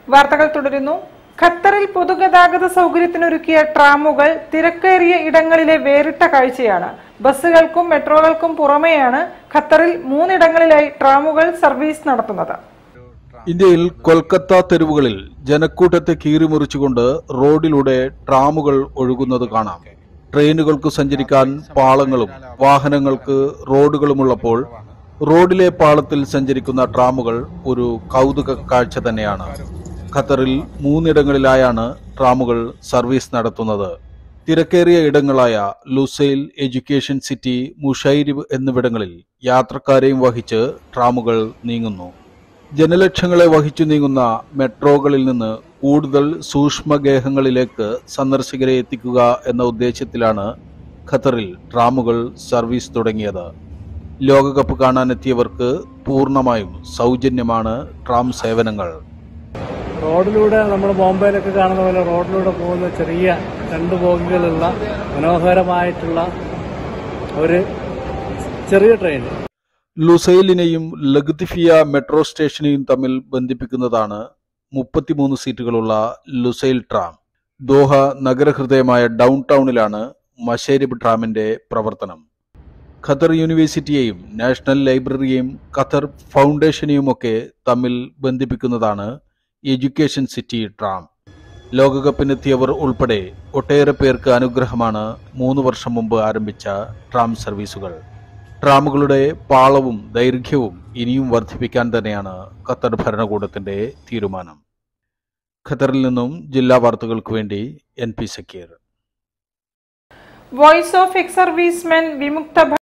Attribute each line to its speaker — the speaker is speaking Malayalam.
Speaker 1: വാർത്തകൾ തുടരുന്നു ഖത്തറിൽ പൊതുഗതാഗത സൗകര്യത്തിനൊരുക്കിയ ട്രാമുകൾ തിരക്കേറിയ ഇടങ്ങളിലെ വേറിട്ട കാഴ്ചയാണ് ബസ്സുകൾക്കും മെട്രോകൾക്കും പുറമെയാണ് ഖത്തറിൽ മൂന്നിടങ്ങളിലായി ട്രാമുകൾ സർവീസ് നടത്തുന്നത്
Speaker 2: ഇന്ത്യയിൽ കൊൽക്കത്ത തെരുവുകളിൽ ജനക്കൂട്ടത്തെ കീറിമുറിച്ചുകൊണ്ട് റോഡിലൂടെ ട്രാമുകൾ ഒഴുകുന്നത് കാണാം ട്രെയിനുകൾക്ക് സഞ്ചരിക്കാൻ പാളങ്ങളും വാഹനങ്ങൾക്ക് റോഡുകളുമുള്ളപ്പോൾ റോഡിലെ പാളത്തിൽ സഞ്ചരിക്കുന്ന ട്രാമുകൾ ഒരു കൗതുക കാഴ്ച തന്നെയാണ് ഖത്തറിൽ മൂന്നിടങ്ങളിലായാണ് ട്രാമുകൾ സർവീസ് നടത്തുന്നത് തിരക്കേറിയ ഇടങ്ങളായ ലുസൈൽ എഡ്യൂക്കേഷൻ സിറ്റി മുഷൈരിബ് എന്നിവിടങ്ങളിൽ യാത്രക്കാരെയും വഹിച്ച് ട്രാമുകൾ നീങ്ങുന്നു ജനലക്ഷങ്ങളെ വഹിച്ചു നീങ്ങുന്ന മെട്രോകളിൽ നിന്ന് കൂടുതൽ സൂക്ഷ്മഗേഹങ്ങളിലേക്ക് സന്ദർശകരെ എത്തിക്കുക എന്ന ഉദ്ദേശത്തിലാണ് ഖത്തറിൽ ട്രാമുകൾ സർവീസ് തുടങ്ങിയത് ലോകകപ്പ് കാണാനെത്തിയവർക്ക് പൂർണ്ണമായും സൗജന്യമാണ് ട്രാം സേവനങ്ങൾ
Speaker 3: റോഡിലൂടെ നമ്മൾ ബോംബെയിലൊക്കെ കാണുന്ന പോലെ റോഡിലൂടെ പോകുന്ന ചെറിയ രണ്ട് ബോഗികളുള്ള മനോഹരമായിട്ടുള്ള ഒരു ചെറിയ ട്രെയിൻ
Speaker 2: ലുസൈലിനെയും ലഗ്ദിഫിയ മെട്രോ സ്റ്റേഷനെയും തമ്മിൽ ബന്ധിപ്പിക്കുന്നതാണ് മുപ്പത്തിമൂന്ന് സീറ്റുകളുള്ള ലുസൈൽ ട്രാം ദോഹ നഗരഹൃദയമായ ഡൗൺ ടൗണിലാണ് മഷേരിബ് ട്രാമിന്റെ പ്രവർത്തനം ഖത്തർ യൂണിവേഴ്സിറ്റിയെയും നാഷണൽ ലൈബ്രറിയെയും ഖത്തർ ഫൗണ്ടേഷനെയുമൊക്കെ തമ്മിൽ ബന്ധിപ്പിക്കുന്നതാണ് എഡ്യൂക്കേഷൻ സിറ്റി ട്രാം ലോകകപ്പിനെത്തിയവർ ഉൾപ്പെടെ ഒട്ടേറെ പേർക്ക് അനുഗ്രഹമാണ് മൂന്ന് വർഷം മുമ്പ് ആരംഭിച്ച ട്രാം സർവീസുകൾ ട്രാമുകളുടെ പാളവും ദൈർഘ്യവും ഇനിയും വർദ്ധിപ്പിക്കാൻ തന്നെയാണ് ഖത്തർ ഭരണകൂടത്തിന്റെ തീരുമാനം ഖത്തറിൽ നിന്നും ജില്ലാ വാർത്തകൾക്ക് വേണ്ടി N P Zakir
Speaker 1: voice of ex servicemen വിമുക്ത